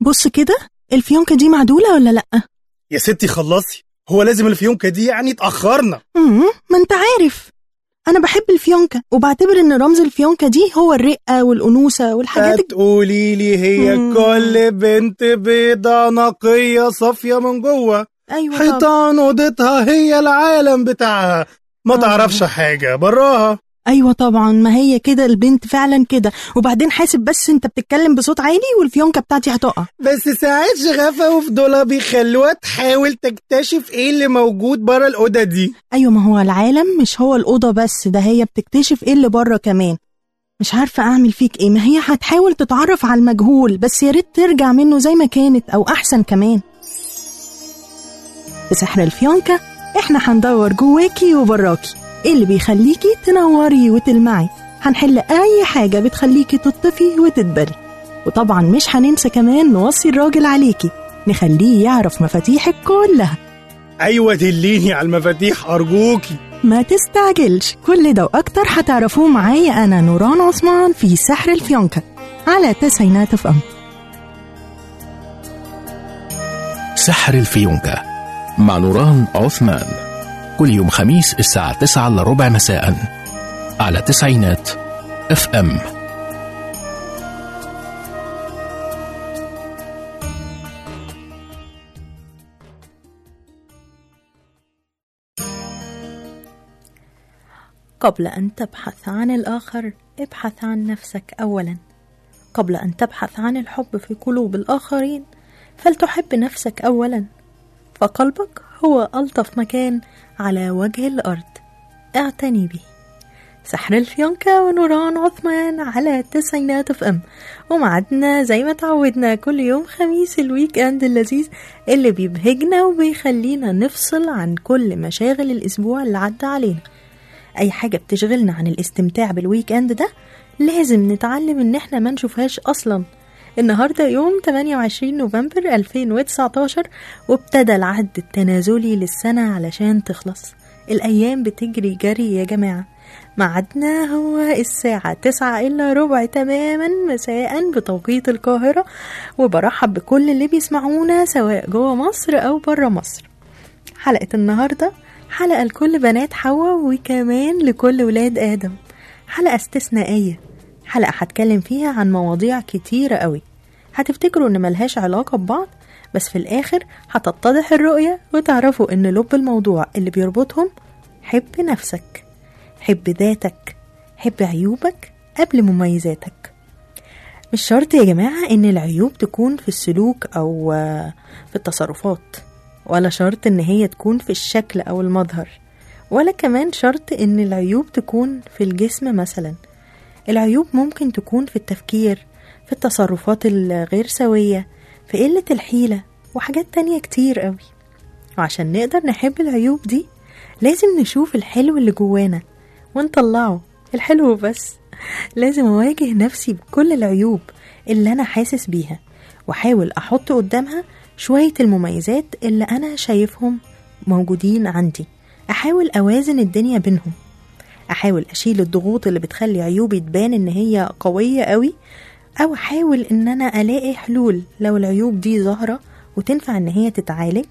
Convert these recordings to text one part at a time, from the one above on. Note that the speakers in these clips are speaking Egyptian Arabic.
بص كده الفيونكة دي معدولة ولا لأ يا ستي خلصي هو لازم الفيونكة دي يعني اتأخرنا مم، ما انت عارف انا بحب الفيونكة وبعتبر ان رمز الفيونكة دي هو الرقة والأنوثة والحاجات الج- هتقولي لي هي مم. كل بنت بيضة نقية صافية من جوه ايوه طبعا حيطان اوضتها هي العالم بتاعها ما آه. تعرفش حاجة براها ايوه طبعا ما هي كده البنت فعلا كده وبعدين حاسب بس انت بتتكلم بصوت عالي والفيونكة بتاعتي هتقع بس ساعات شغفة وفضولها بيخلوها تحاول تكتشف ايه اللي موجود بره الأوضة دي ايوه ما هو العالم مش هو الأوضة بس ده هي بتكتشف ايه اللي بره كمان مش عارفة أعمل فيك إيه ما هي هتحاول تتعرف على المجهول بس يا ريت ترجع منه زي ما كانت أو أحسن كمان في سحر الفيونكة إحنا هندور جواكي وبراكي إيه اللي بيخليكي تنوري وتلمعي هنحل أي حاجة بتخليكي تطفي وتدبلي وطبعا مش هننسى كمان نوصي الراجل عليكي نخليه يعرف مفاتيحك كلها أيوة دليني على المفاتيح أرجوكي ما تستعجلش كل ده وأكتر هتعرفوه معايا أنا نوران عثمان في سحر الفيونكة على تسعينات اف ام سحر الفيونكة مع نوران عثمان كل يوم خميس الساعة 9 إلا ربع مساء على تسعينات اف ام قبل أن تبحث عن الآخر ابحث عن نفسك أولا قبل أن تبحث عن الحب في قلوب الآخرين فلتحب نفسك أولا فقلبك هو ألطف مكان على وجه الأرض اعتني به سحر الفيونكة ونوران عثمان على تسعينات اف ام ومعدنا زي ما تعودنا كل يوم خميس الويك اند اللذيذ اللي بيبهجنا وبيخلينا نفصل عن كل مشاغل الأسبوع اللي عدى علينا أي حاجة بتشغلنا عن الاستمتاع بالويك اند ده لازم نتعلم إن احنا ما نشوفهاش أصلا النهاردة يوم 28 نوفمبر 2019 وابتدى العد التنازلي للسنة علشان تخلص الأيام بتجري جري يا جماعة ميعادنا هو الساعة تسعة إلا ربع تماما مساء بتوقيت القاهرة وبرحب بكل اللي بيسمعونا سواء جوه مصر أو برا مصر حلقة النهاردة حلقة لكل بنات حواء وكمان لكل ولاد آدم حلقة استثنائية حلقة هتكلم فيها عن مواضيع كتيرة قوي هتفتكروا إن ملهاش علاقة ببعض بس في الآخر هتتضح الرؤية وتعرفوا إن لب الموضوع اللي بيربطهم حب نفسك حب ذاتك حب عيوبك قبل مميزاتك مش شرط يا جماعة إن العيوب تكون في السلوك أو آه، في التصرفات ولا شرط إن هي تكون في الشكل أو المظهر ولا كمان شرط إن العيوب تكون في الجسم مثلا العيوب ممكن تكون في التفكير في التصرفات الغير سوية في قلة الحيلة وحاجات تانية كتير قوي وعشان نقدر نحب العيوب دي لازم نشوف الحلو اللي جوانا ونطلعه الحلو بس لازم أواجه نفسي بكل العيوب اللي أنا حاسس بيها وأحاول أحط قدامها شوية المميزات اللي أنا شايفهم موجودين عندي أحاول أوازن الدنيا بينهم أحاول أشيل الضغوط اللي بتخلي عيوبي تبان إن هي قوية قوي أو أحاول إن أنا ألاقي حلول لو العيوب دي ظاهرة وتنفع إن هي تتعالج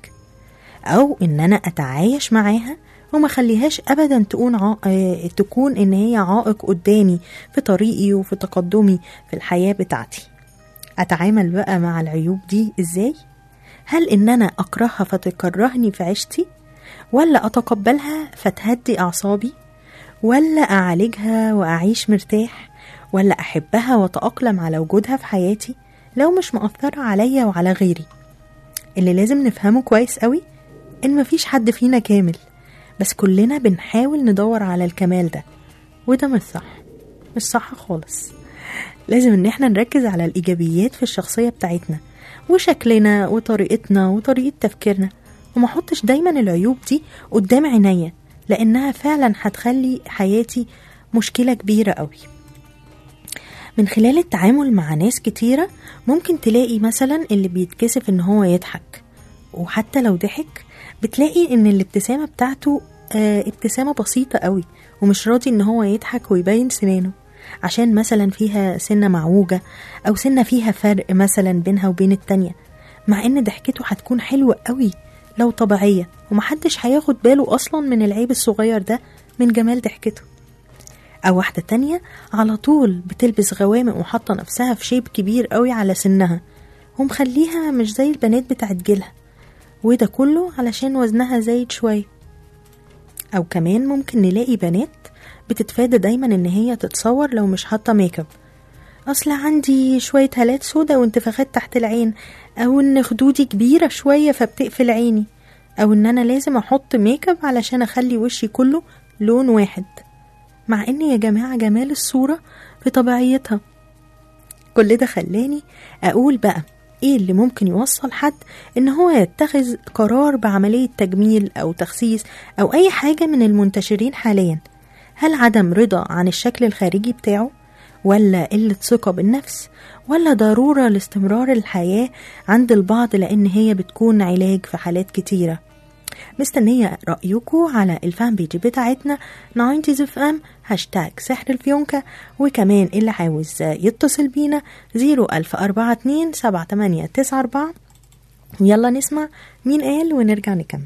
أو إن أنا أتعايش معاها وما خليهاش أبدا تكون ع... آه، تكون إن هي عائق قدامي في طريقي وفي تقدمي في الحياة بتاعتي أتعامل بقى مع العيوب دي إزاي؟ هل إن أنا أكرهها فتكرهني في عيشتي؟ ولا أتقبلها فتهدي أعصابي؟ ولا أعالجها وأعيش مرتاح؟ ولا أحبها وأتأقلم على وجودها في حياتي لو مش مؤثرة عليا وعلى غيري؟ اللي لازم نفهمه كويس قوي إن مفيش حد فينا كامل بس كلنا بنحاول ندور على الكمال ده وده مش صح مش صح خالص لازم ان احنا نركز على الايجابيات في الشخصيه بتاعتنا وشكلنا وطريقتنا وطريقه تفكيرنا وما احطش دايما العيوب دي قدام عينيا لانها فعلا هتخلي حياتي مشكله كبيره قوي من خلال التعامل مع ناس كتيره ممكن تلاقي مثلا اللي بيتكسف ان هو يضحك وحتى لو ضحك بتلاقي ان الابتسامه بتاعته آه ابتسامه بسيطه قوي ومش راضي ان هو يضحك ويبين سنانه عشان مثلا فيها سنة معوجة أو سنة فيها فرق مثلا بينها وبين التانية مع إن ضحكته هتكون حلوة قوي لو طبيعية ومحدش هياخد باله أصلا من العيب الصغير ده من جمال ضحكته أو واحدة تانية على طول بتلبس غوامق وحاطة نفسها في شيب كبير قوي على سنها ومخليها مش زي البنات بتاعت جيلها وده كله علشان وزنها زايد شوية أو كمان ممكن نلاقي بنات بتتفادى دايما إن هي تتصور لو مش حاطة ميك اب أصل عندي شوية هالات سودا وانتفاخات تحت العين أو إن خدودي كبيرة شوية فبتقفل عيني أو إن أنا لازم أحط ميك اب علشان أخلي وشي كله لون واحد مع إن يا جماعة جمال الصورة في طبيعيتها كل ده خلاني أقول بقى إيه اللي ممكن يوصل حد إن هو يتخذ قرار بعملية تجميل أو تخسيس أو أي حاجة من المنتشرين حاليا هل عدم رضا عن الشكل الخارجي بتاعه ولا قلة ثقة بالنفس ولا ضرورة لاستمرار الحياة عند البعض لأن هي بتكون علاج في حالات كتيرة مستنية رأيكم على الفان بيج بتاعتنا 90s اف ام هاشتاج سحر الفيونكة وكمان اللي عاوز يتصل بينا 01042 7894 ويلا نسمع مين قال ونرجع نكمل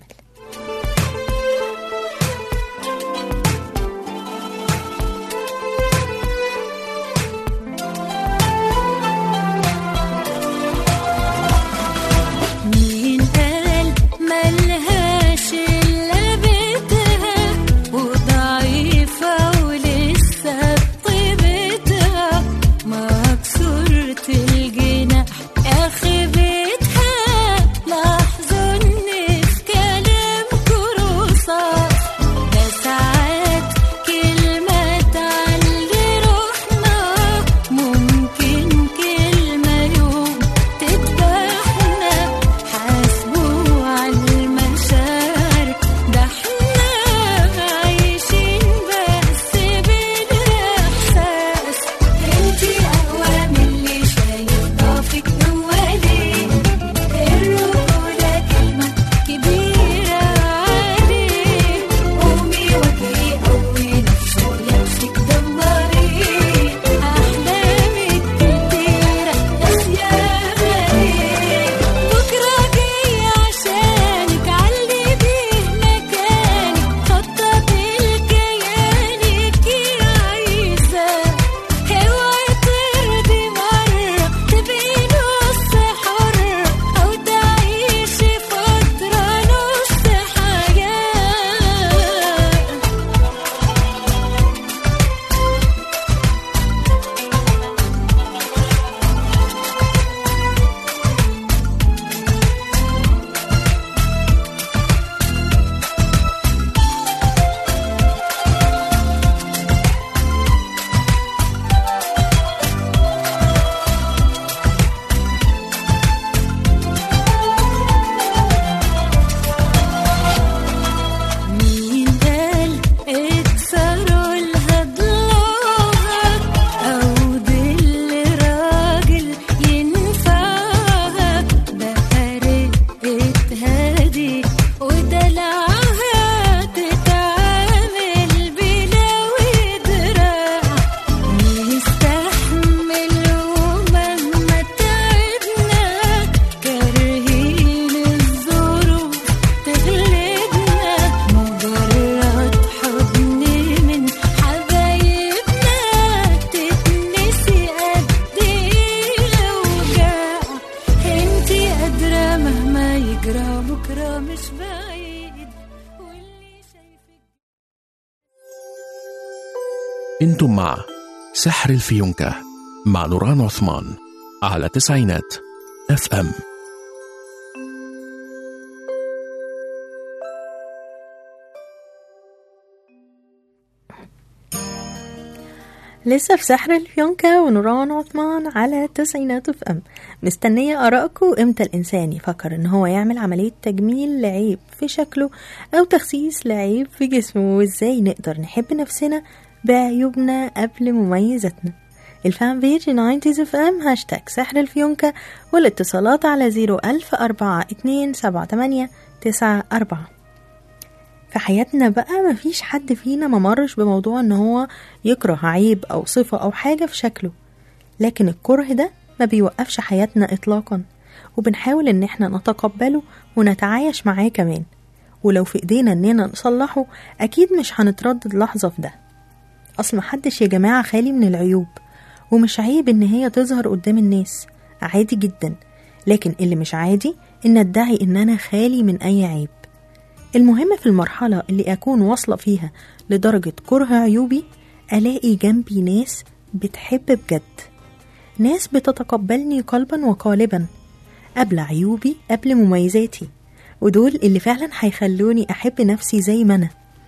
مين قال ملهاش إلا بيتها وضعيفة ولسه بطيبتها مكسورة الجناح آخي بيتها لاحظوا إن في كلامكوا رصاص ده ساعات كلمة تعلي روحنا ممكن كلمة يوم تذبحنا حاسبوا على المشاعر ده احنا عايشين بس بالإحساس انتي أقوى من اللي شايف ضعفك جوالي الرجولة كلمة كبيرة عليه قومي واجهي قوي نفسه يكفيك دمري أحلامك كتيرة ناسياها بكرة جاي عشانك علي بيه مكانك خططي لكيانك يا عايزة اوعي ترضي مرة تبقي نص حرة أو تعيشي فترة نص حياة مين قال اكسروا لها ضلوعها او دل راجل ينفعها بقى رقتها دي ودلعها تتعامل بلا ودراع نستحمل ومهما تعبنا كارهين الظروف تغلبنا مجرد حضن من حبايبنا تتنسي قد ايه الاوجاع انتي قادرة مهما يجرى بكرة مش بعيد واللي شايفك انتم مع سحر الفيونكة مع نوران عثمان على تسعينات اف ام لسه في سحر الفيونكة ونوران عثمان على تسعينات اف ام مستنية آرائكم امتى الإنسان يفكر إن هو يعمل عملية تجميل لعيب في شكله أو تخسيس لعيب في جسمه وإزاي نقدر نحب نفسنا بعيوبنا قبل مميزاتنا الفان بيج 90 اف ام هاشتاج سحر الفيونكة والاتصالات على 0104278 94 في حياتنا بقى مفيش حد فينا ما مرش بموضوع ان هو يكره عيب او صفة او حاجة في شكله لكن الكره ده ما بيوقفش حياتنا اطلاقا وبنحاول ان احنا نتقبله ونتعايش معاه كمان ولو في ايدينا اننا نصلحه اكيد مش هنتردد لحظة في ده اصل محدش يا جماعة خالي من العيوب ومش عيب ان هي تظهر قدام الناس عادي جدا لكن اللي مش عادي ان ادعي ان انا خالي من اي عيب المهم في المرحلة اللي أكون واصلة فيها لدرجة كره عيوبي ألاقي جنبي ناس بتحب بجد ناس بتتقبلني قلبا وقالبا قبل عيوبي قبل مميزاتي ودول اللي فعلا هيخلوني أحب نفسي زي ما أنا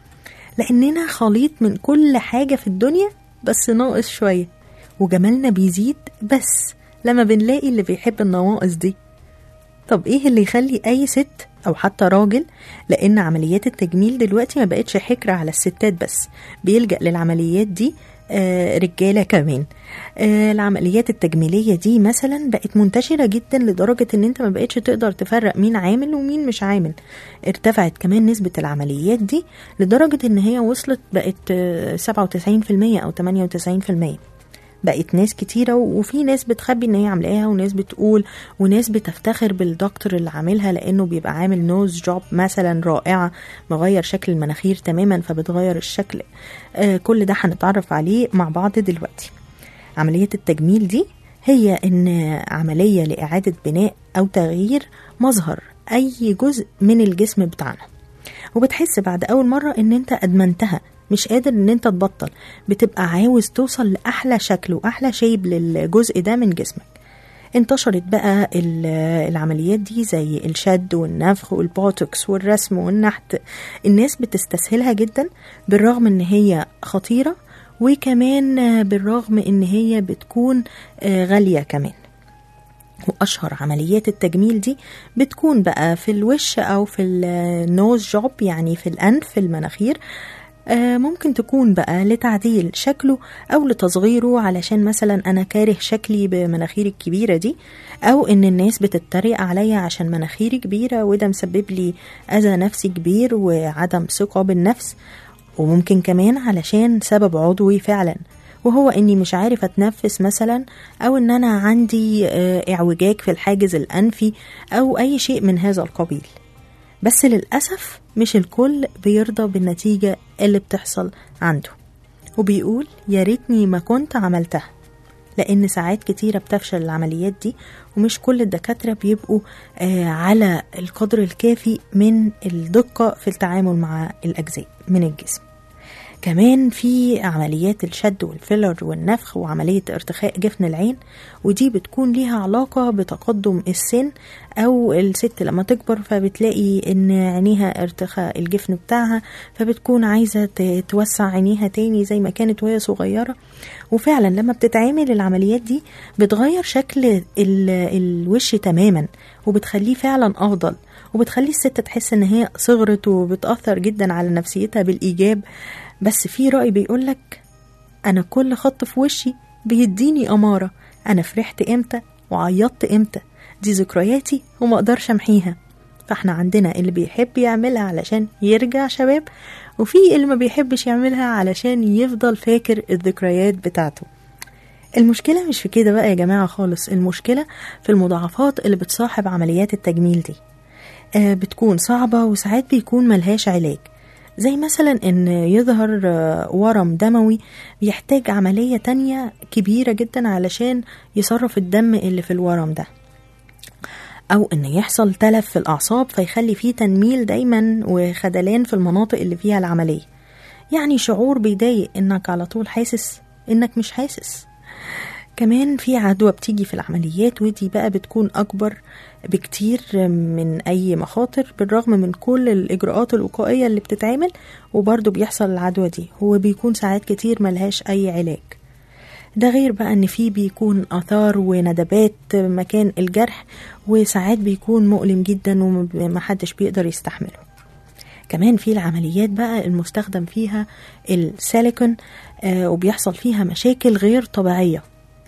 لأننا خليط من كل حاجة في الدنيا بس ناقص شوية وجمالنا بيزيد بس لما بنلاقي اللي بيحب النواقص دي طب ايه اللي يخلي اي ست او حتى راجل لان عمليات التجميل دلوقتي ما بقتش حكرة على الستات بس بيلجأ للعمليات دي آه رجالة كمان آه العمليات التجميلية دي مثلا بقت منتشرة جدا لدرجة ان انت ما بقتش تقدر تفرق مين عامل ومين مش عامل ارتفعت كمان نسبة العمليات دي لدرجة ان هي وصلت بقت آه 97% او 98% بقت ناس كتيرة وفي ناس بتخبي ان هي عاملاها وناس بتقول وناس بتفتخر بالدكتور اللي عاملها لانه بيبقى عامل نوز جوب مثلا رائعة مغير شكل المناخير تماما فبتغير الشكل آه كل ده هنتعرف عليه مع بعض دلوقتي عملية التجميل دي هي ان عملية لإعادة بناء أو تغيير مظهر أي جزء من الجسم بتاعنا وبتحس بعد أول مرة إن أنت أدمنتها مش قادر ان انت تبطل بتبقى عاوز توصل لاحلى شكل واحلى شيب للجزء ده من جسمك انتشرت بقى العمليات دي زي الشد والنفخ والبوتوكس والرسم والنحت الناس بتستسهلها جدا بالرغم ان هي خطيرة وكمان بالرغم ان هي بتكون غالية كمان واشهر عمليات التجميل دي بتكون بقى في الوش او في النوز جوب يعني في الانف في المناخير آه ممكن تكون بقى لتعديل شكله أو لتصغيره علشان مثلا أنا كاره شكلي بمناخيري الكبيرة دي أو إن الناس بتتريق عليا عشان مناخيري كبيرة وده مسبب لي أذى نفسي كبير وعدم ثقة بالنفس وممكن كمان علشان سبب عضوي فعلا وهو اني مش عارف اتنفس مثلا او ان انا عندي آه اعوجاج في الحاجز الانفي او اي شيء من هذا القبيل بس للأسف مش الكل بيرضى بالنتيجة اللي بتحصل عنده وبيقول يا ريتني ما كنت عملتها لأن ساعات كتيرة بتفشل العمليات دي ومش كل الدكاترة بيبقوا آه على القدر الكافي من الدقة في التعامل مع الأجزاء من الجسم كمان في عمليات الشد والفيلر والنفخ وعملية ارتخاء جفن العين ودي بتكون ليها علاقة بتقدم السن أو الست لما تكبر فبتلاقي إن عينيها ارتخاء الجفن بتاعها فبتكون عايزة توسع عينيها تاني زي ما كانت وهي صغيرة وفعلا لما بتتعمل العمليات دي بتغير شكل الوش تماما وبتخليه فعلا أفضل وبتخلي الست تحس إن هي صغرت وبتأثر جدا على نفسيتها بالإيجاب بس في رأي بيقولك أنا كل خط في وشي بيديني أمارة أنا فرحت إمتى وعيطت إمتى دي ذكرياتي وما أقدرش أمحيها فاحنا عندنا اللي بيحب يعملها علشان يرجع شباب وفي اللي ما بيحبش يعملها علشان يفضل فاكر الذكريات بتاعته المشكلة مش في كده بقى يا جماعة خالص المشكلة في المضاعفات اللي بتصاحب عمليات التجميل دي آه بتكون صعبة وساعات بيكون ملهاش علاج زي مثلا ان يظهر ورم دموي بيحتاج عملية تانية كبيرة جدا علشان يصرف الدم اللي في الورم ده او ان يحصل تلف في الاعصاب فيخلي فيه تنميل دايما وخدلان في المناطق اللي فيها العملية يعني شعور بيضايق انك على طول حاسس انك مش حاسس كمان في عدوى بتيجي في العمليات ودي بقى بتكون أكبر بكتير من أي مخاطر بالرغم من كل الإجراءات الوقائية اللي بتتعمل وبرضه بيحصل العدوى دي هو بيكون ساعات كتير ملهاش أي علاج ده غير بقى ان في بيكون اثار وندبات مكان الجرح وساعات بيكون مؤلم جدا ومحدش بيقدر يستحمله كمان في العمليات بقى المستخدم فيها السيليكون آه وبيحصل فيها مشاكل غير طبيعيه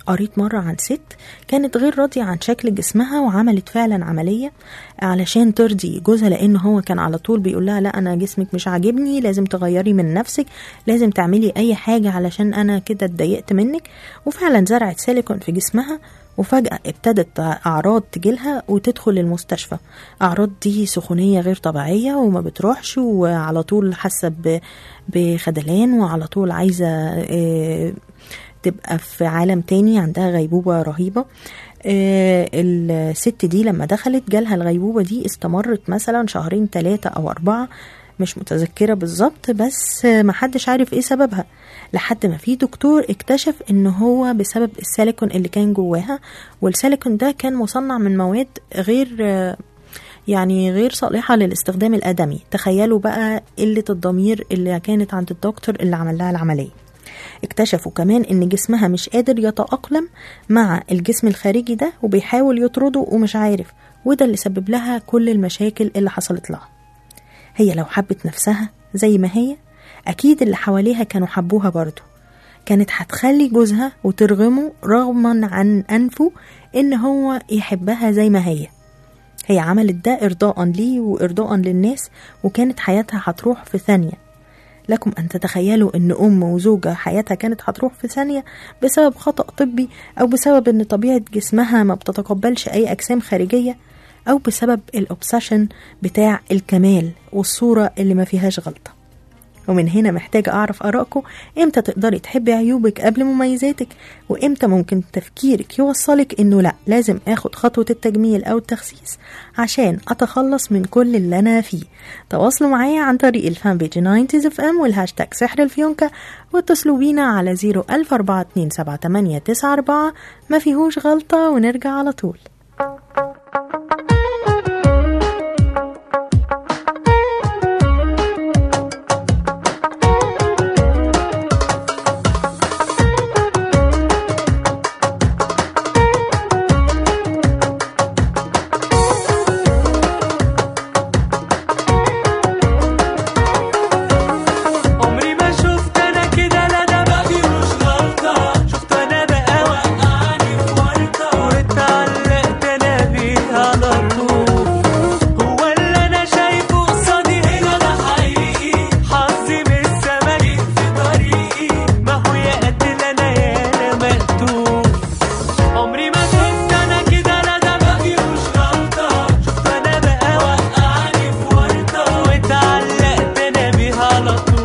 قريت مرة عن ست كانت غير راضية عن شكل جسمها وعملت فعلا عملية علشان ترضي جوزها لأن هو كان على طول بيقول لها لا أنا جسمك مش عاجبني لازم تغيري من نفسك لازم تعملي أي حاجة علشان أنا كده اتضايقت منك وفعلا زرعت سيليكون في جسمها وفجأة ابتدت أعراض تجيلها وتدخل المستشفى أعراض دي سخونية غير طبيعية وما بتروحش وعلى طول حاسة ب- بخدلان وعلى طول عايزة آه، تبقى في عالم تاني عندها غيبوبة رهيبة آه، الست دي لما دخلت جالها الغيبوبة دي استمرت مثلا شهرين ثلاثة أو أربعة مش متذكرة بالظبط بس آه، محدش عارف ايه سببها لحد ما في دكتور اكتشف ان هو بسبب السيليكون اللي كان جواها والسيليكون ده كان مصنع من مواد غير آه، يعني غير صالحة للاستخدام الآدمي تخيلوا بقى قلة الضمير اللي كانت عند الدكتور اللي عمل لها العملية اكتشفوا كمان ان جسمها مش قادر يتأقلم مع الجسم الخارجي ده وبيحاول يطرده ومش عارف وده اللي سبب لها كل المشاكل اللي حصلت لها هي لو حبت نفسها زي ما هي أكيد اللي حواليها كانوا حبوها برضه كانت هتخلي جوزها وترغمه رغما عن أنفه إن هو يحبها زي ما هي هي عملت ده إرضاء ليه وإرضاء للناس وكانت حياتها هتروح في ثانية لكم أن تتخيلوا أن أم وزوجة حياتها كانت هتروح في ثانية بسبب خطأ طبي أو بسبب أن طبيعة جسمها ما بتتقبلش أي أجسام خارجية أو بسبب الأوبسيشن بتاع الكمال والصورة اللي ما فيهاش غلطة ومن هنا محتاجة أعرف آرائكم إمتى تقدري تحبي عيوبك قبل مميزاتك وإمتى ممكن تفكيرك يوصلك إنه لأ لازم آخد خطوة التجميل أو التخسيس عشان أتخلص من كل اللي أنا فيه تواصلوا معايا عن طريق الفان بيج 90 اف ام والهاشتاج سحر الفيونكة واتصلوا بينا على 004278994 ما فيهوش غلطة ونرجع على طول عمري ما شفت انا كده لا ده ما فيهوش غلطة شفت انا بقى وقعني في ورطة واتعلقت انا بيها على طول هو اللي انا شايفه قصادي هنا ده حقيقي حظي من السما في طريقي ما هو يا قد اللي انا يانا مقتول عمري ما شفت انا كده لا ده ما فيهوش غلطة شفت انا بقى وقعني في ورطة واتعلقت انا بيها على طول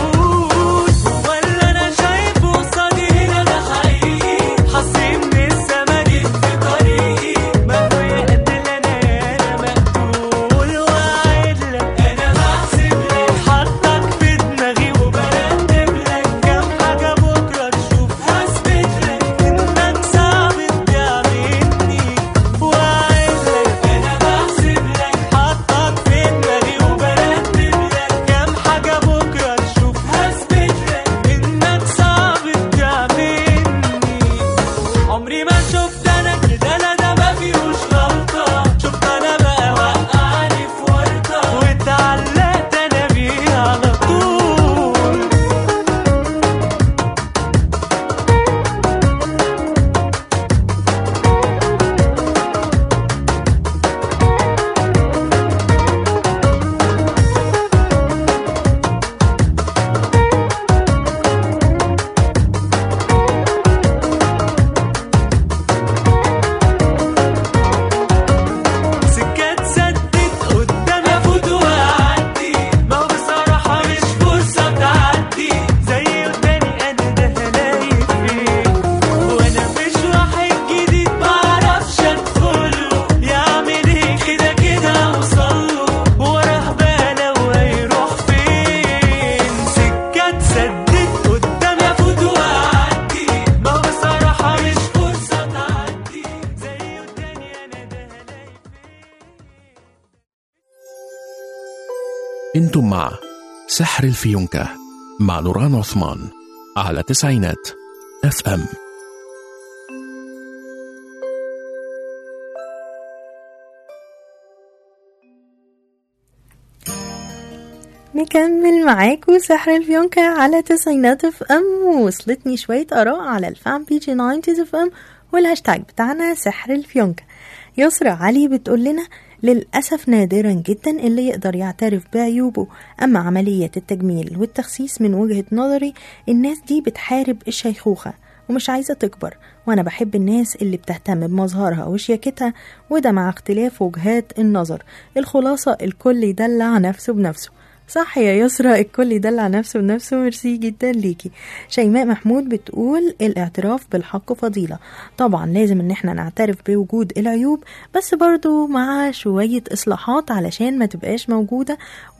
ولا انا شايفه قصادي هنا ده حقيقي حظي من السما دي في طريقي ما هو يا قد اللي انا يانا مقتول واعد لك انا بحسب لك حطك في دماغي وبرتب لك كام حاجة بكرة تشوف هثبت لك انك صعب تضيع مني واعد لك انا بحسب لك حطك في دماغي وبرتب لك كام حاجة بكرة تشوف هثبت لك انك صعب تضيع مني عمري ما شفت انا كده لا ده ما فيهوش غلطة شفت انا بقى وقعني في ورطة واتعلقت انا بيها على طول سكات سدت قدامي افوت واعدي ما هو بصراحة مش فرصة تعدي زي قدامي انا ده هلاقي فين وانا مش واحد جديد معرفش ادخله يعمل ايه كده كده اوصله وراه بقى لو هيروح فين سكات سدت قدامي افوت واعدي ما هو بصراحة مش فرصة تعدي زي قدامي انا ده هلاقي انتم مع سحر الفيونكة مع نوران عثمان على تسعينات اف ام نكمل معاكم سحر الفيونكة على تسعينات اف ام ووصلتني شوية آراء على الفان بيج 90 اف ام والهاشتاج بتاعنا سحر الفيونكة يسرى علي بتقول لنا للأسف نادرا جدا اللي يقدر يعترف بعيوبه أما عملية التجميل والتخسيس من وجهة نظري الناس دي بتحارب الشيخوخة ومش عايزة تكبر وأنا بحب الناس اللي بتهتم بمظهرها وشياكتها وده مع اختلاف وجهات النظر الخلاصة الكل يدلع نفسه بنفسه صح يا يسرى الكل يدلع نفسه بنفسه ميرسي جدا ليكي شيماء محمود بتقول الاعتراف بالحق فضيلة طبعا لازم ان احنا نعترف بوجود العيوب بس برضو مع شوية اصلاحات علشان ما تبقاش موجودة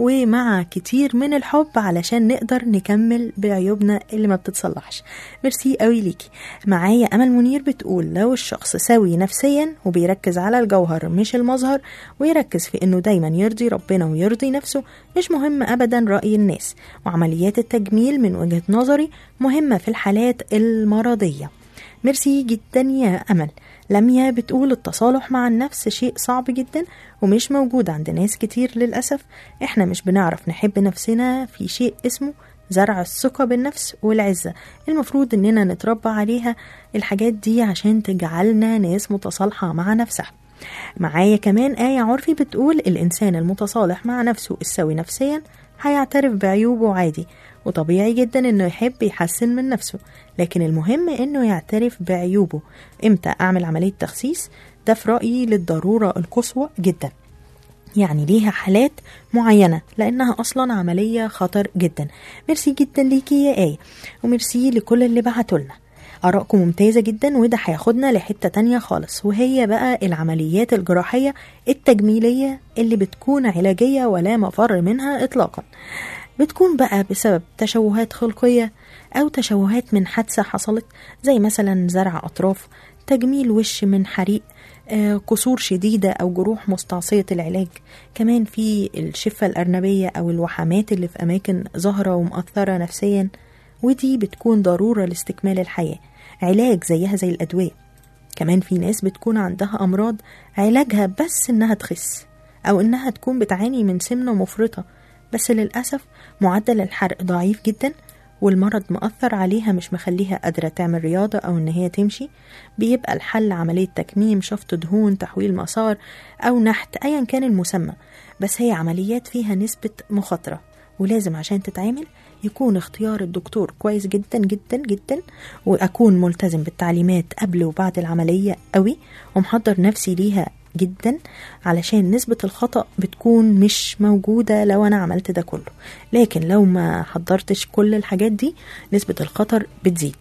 ومع كتير من الحب علشان نقدر نكمل بعيوبنا اللي ما بتتصلحش ميرسي قوي ليكي معايا امل منير بتقول لو الشخص سوي نفسيا وبيركز على الجوهر مش المظهر ويركز في انه دايما يرضي ربنا ويرضي نفسه مش مهم ابدا راي الناس وعمليات التجميل من وجهه نظري مهمه في الحالات المرضيه ميرسي جدا يا امل لميا بتقول التصالح مع النفس شيء صعب جدا ومش موجود عند ناس كتير للاسف احنا مش بنعرف نحب نفسنا في شيء اسمه زرع الثقة بالنفس والعزة المفروض اننا نتربى عليها الحاجات دي عشان تجعلنا ناس متصالحة مع نفسها معايا كمان آية عرفي بتقول الإنسان المتصالح مع نفسه السوي نفسيا هيعترف بعيوبه عادي وطبيعي جدا انه يحب يحسن من نفسه لكن المهم انه يعترف بعيوبه امتى اعمل عملية تخسيس ده في رأيي للضرورة القصوى جدا يعني ليها حالات معينة لأنها أصلا عملية خطر جدا ميرسي جدا ليكي يا آية وميرسي لكل اللي بعتولنا آرائكم ممتازة جدا وده هياخدنا لحتة تانية خالص وهي بقى العمليات الجراحية التجميلية اللي بتكون علاجية ولا مفر منها إطلاقا بتكون بقى بسبب تشوهات خلقية أو تشوهات من حادثة حصلت زي مثلا زرع أطراف تجميل وش من حريق آه، كسور شديدة أو جروح مستعصية العلاج كمان في الشفة الأرنبية أو الوحمات اللي في أماكن ظاهرة ومؤثرة نفسيا ودي بتكون ضرورة لاستكمال الحياة علاج زيها زي الأدوية كمان في ناس بتكون عندها أمراض علاجها بس إنها تخس أو إنها تكون بتعاني من سمنة مفرطة بس للأسف معدل الحرق ضعيف جدا والمرض مأثر عليها مش مخليها قادرة تعمل رياضة أو إن هي تمشي بيبقى الحل عملية تكميم شفط دهون تحويل مسار أو نحت أيا كان المسمى بس هي عمليات فيها نسبة مخاطرة ولازم عشان تتعمل يكون اختيار الدكتور كويس جدا جدا جدا وأكون ملتزم بالتعليمات قبل وبعد العملية قوي ومحضر نفسي ليها جدا علشان نسبة الخطأ بتكون مش موجودة لو أنا عملت ده كله لكن لو ما حضرتش كل الحاجات دي نسبة الخطر بتزيد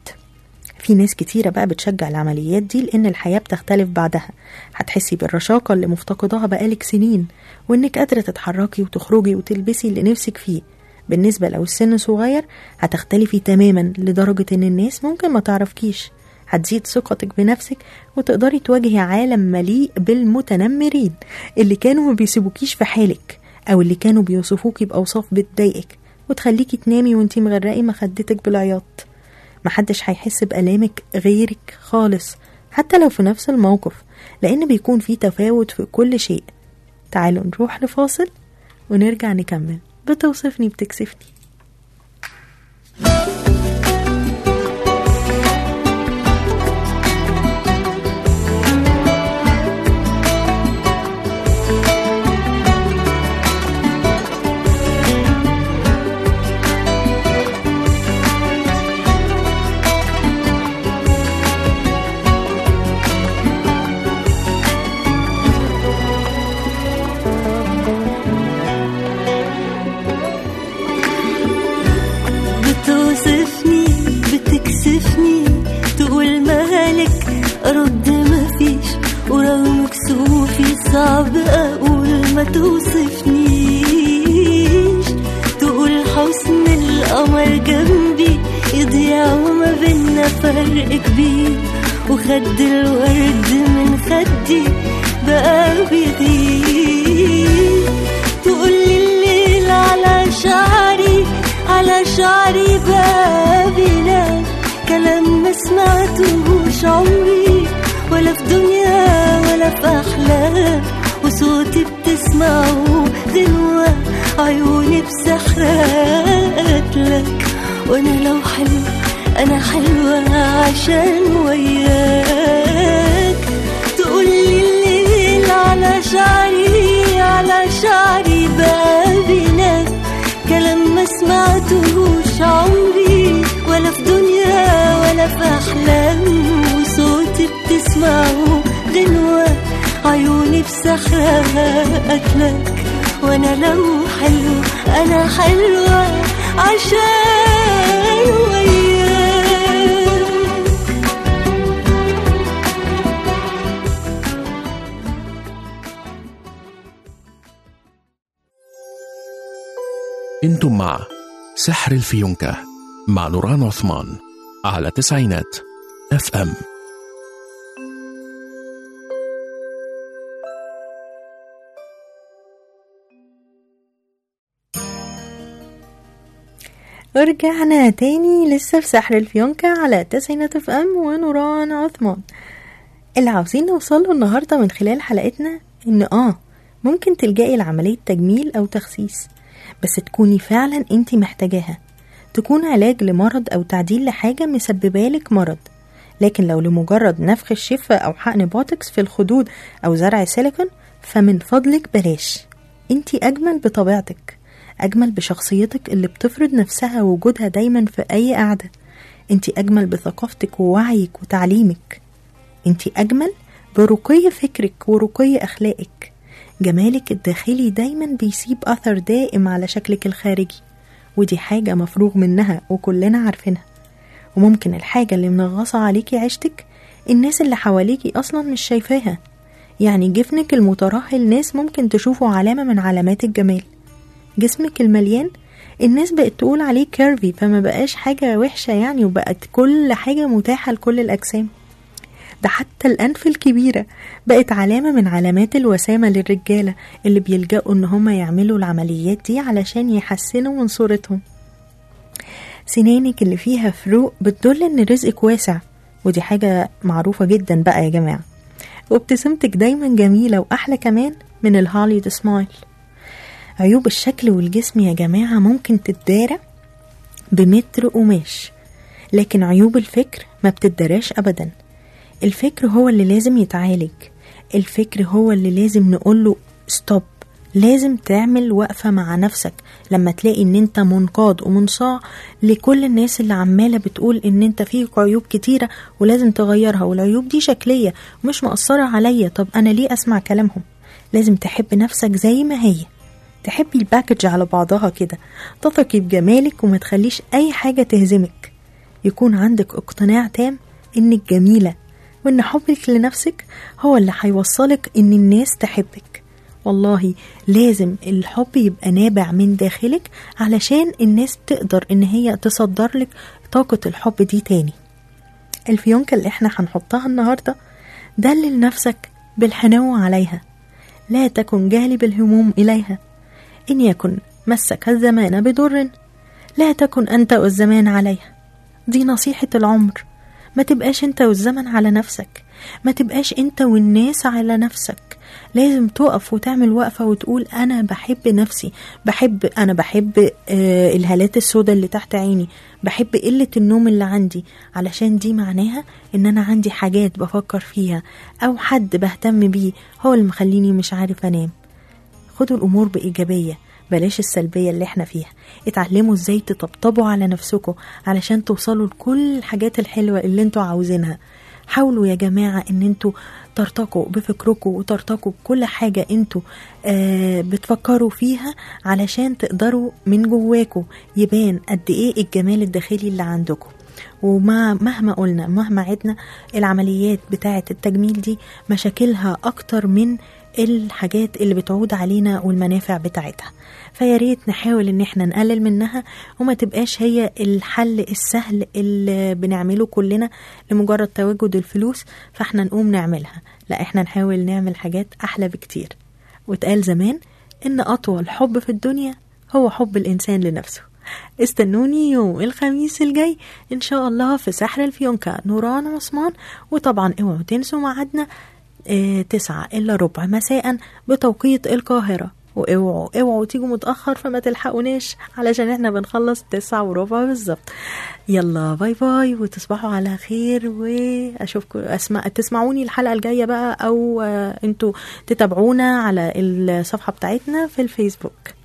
في ناس كتيرة بقى بتشجع العمليات دي لأن الحياة بتختلف بعدها هتحسي بالرشاقة اللي مفتقداها بقالك سنين وإنك قادرة تتحركي وتخرجي وتلبسي اللي نفسك فيه بالنسبة لو السن صغير هتختلفي تماما لدرجة إن الناس ممكن ما تعرفكيش هتزيد ثقتك بنفسك وتقدري تواجهي عالم مليء بالمتنمرين اللي كانوا ما بيسيبوكيش في حالك أو اللي كانوا بيوصفوكي بأوصاف بتضايقك وتخليكي تنامي وانتي مغرقي مخدتك بالعياط محدش هيحس بألامك غيرك خالص حتى لو في نفس الموقف لأن بيكون في تفاوت في كل شيء تعالوا نروح لفاصل ونرجع نكمل بتوصفني بتكسفني بتوصفني بتكسفني تقول مالك رد مفيش ورغم كسوفي صعب اقول ما توصفنيش تقول حسن القمر جنبي يضيع وما بينا فرق كبير وخد الورد من خدي بقى بيغيب تقولي الليل على شعري على شعري بقى بينام كلام ما سمعتهوش عمري ولا في دنيا ولا في أحلام وصوتي بتسمعه دلوة عيوني بسحرها قتلك وانا لو حلو انا حلوة عشان وياك تقولي الليل على شعري على شعري بقى بينات كلام ما سمعتهوش عمري ولا في دنيا ولا في احلام وصوتي بتسمعه غنوة عيوني بسحرها قتلك وانا لو حلو انا حلوة عشان وياك انتم مع سحر الفيونكة مع نوران عثمان على تسعينات اف ام ورجعنا تاني لسه في سحر الفيونكة على تسعينات اف ام ونوران عثمان اللي عاوزين نوصله النهاردة من خلال حلقتنا ان اه ممكن تلجئي لعملية تجميل او تخسيس بس تكوني فعلا انتي محتاجاها تكون علاج لمرض او تعديل لحاجة مسببالك مرض لكن لو لمجرد نفخ الشفة او حقن بوتوكس في الخدود او زرع سيليكون فمن فضلك بلاش انتي اجمل بطبيعتك أجمل بشخصيتك اللي بتفرض نفسها وجودها دايما في أي قعدة انت أجمل بثقافتك ووعيك وتعليمك انت أجمل برقي فكرك ورقي أخلاقك جمالك الداخلي دايما بيسيب أثر دائم على شكلك الخارجي ودي حاجة مفروغ منها وكلنا عارفينها وممكن الحاجة اللي منغصة عليكي عيشتك الناس اللي حواليكي أصلا مش شايفاها يعني جفنك المترهل ناس ممكن تشوفه علامة من علامات الجمال جسمك المليان الناس بقت تقول عليه كيرفي فما بقاش حاجة وحشة يعني وبقت كل حاجة متاحة لكل الأجسام ده حتى الأنف الكبيرة بقت علامة من علامات الوسامة للرجالة اللي بيلجأوا إن هما يعملوا العمليات دي علشان يحسنوا من صورتهم سنانك اللي فيها فروق بتدل إن رزقك واسع ودي حاجة معروفة جدا بقى يا جماعة وابتسامتك دايما جميلة وأحلى كمان من الهوليود سمايل عيوب الشكل والجسم يا جماعة ممكن تتدارى بمتر قماش لكن عيوب الفكر ما بتدراش أبدا الفكر هو اللي لازم يتعالج الفكر هو اللي لازم نقوله ستوب لازم تعمل وقفة مع نفسك لما تلاقي ان انت منقاد ومنصاع لكل الناس اللي عمالة بتقول ان انت فيك عيوب كتيرة ولازم تغيرها والعيوب دي شكلية مش مأثرة عليا طب انا ليه اسمع كلامهم لازم تحب نفسك زي ما هي تحبي الباكج على بعضها كده تثقي بجمالك وما تخليش اي حاجة تهزمك يكون عندك اقتناع تام انك جميلة وان حبك لنفسك هو اللي هيوصلك ان الناس تحبك والله لازم الحب يبقى نابع من داخلك علشان الناس تقدر ان هي تصدر لك طاقة الحب دي تاني الفيونكة اللي احنا هنحطها النهاردة دلل نفسك بالحنو عليها لا تكن جالب الهموم إليها إن يكن مسك الزمان بضر لا تكن أنت والزمان عليها دي نصيحة العمر ما تبقاش أنت والزمن على نفسك ما تبقاش أنت والناس على نفسك لازم تقف وتعمل وقفة وتقول أنا بحب نفسي بحب أنا بحب آه الهالات السوداء اللي تحت عيني بحب قلة النوم اللي عندي علشان دي معناها إن أنا عندي حاجات بفكر فيها أو حد بهتم بيه هو اللي مخليني مش عارف أنام خدوا الأمور بإيجابية بلاش السلبية اللي احنا فيها اتعلموا ازاي تطبطبوا على نفسكم علشان توصلوا لكل الحاجات الحلوة اللي انتوا عاوزينها حاولوا يا جماعة ان انتوا ترتقوا بفكركم وترتقوا بكل حاجة انتوا آه بتفكروا فيها علشان تقدروا من جواكم يبان قد ايه الجمال الداخلي اللي عندكم ومع مهما قلنا مهما عدنا العمليات بتاعة التجميل دي مشاكلها أكتر من الحاجات اللي بتعود علينا والمنافع بتاعتها فيا ريت نحاول ان احنا نقلل منها وما تبقاش هي الحل السهل اللي بنعمله كلنا لمجرد تواجد الفلوس فاحنا نقوم نعملها لا احنا نحاول نعمل حاجات احلى بكتير واتقال زمان ان اطول حب في الدنيا هو حب الانسان لنفسه استنوني يوم الخميس الجاي ان شاء الله في سحر الفيونكا نوران عثمان وطبعا اوعوا تنسوا ميعادنا آه، تسعة إلا ربع مساء بتوقيت القاهرة واوعوا اوعوا تيجوا متأخر فما تلحقوناش علشان احنا بنخلص تسعة وربع بالظبط يلا باي باي وتصبحوا على خير واشوفكم اسمع تسمعوني الحلقة الجاية بقى او آه، انتوا تتابعونا على الصفحة بتاعتنا في الفيسبوك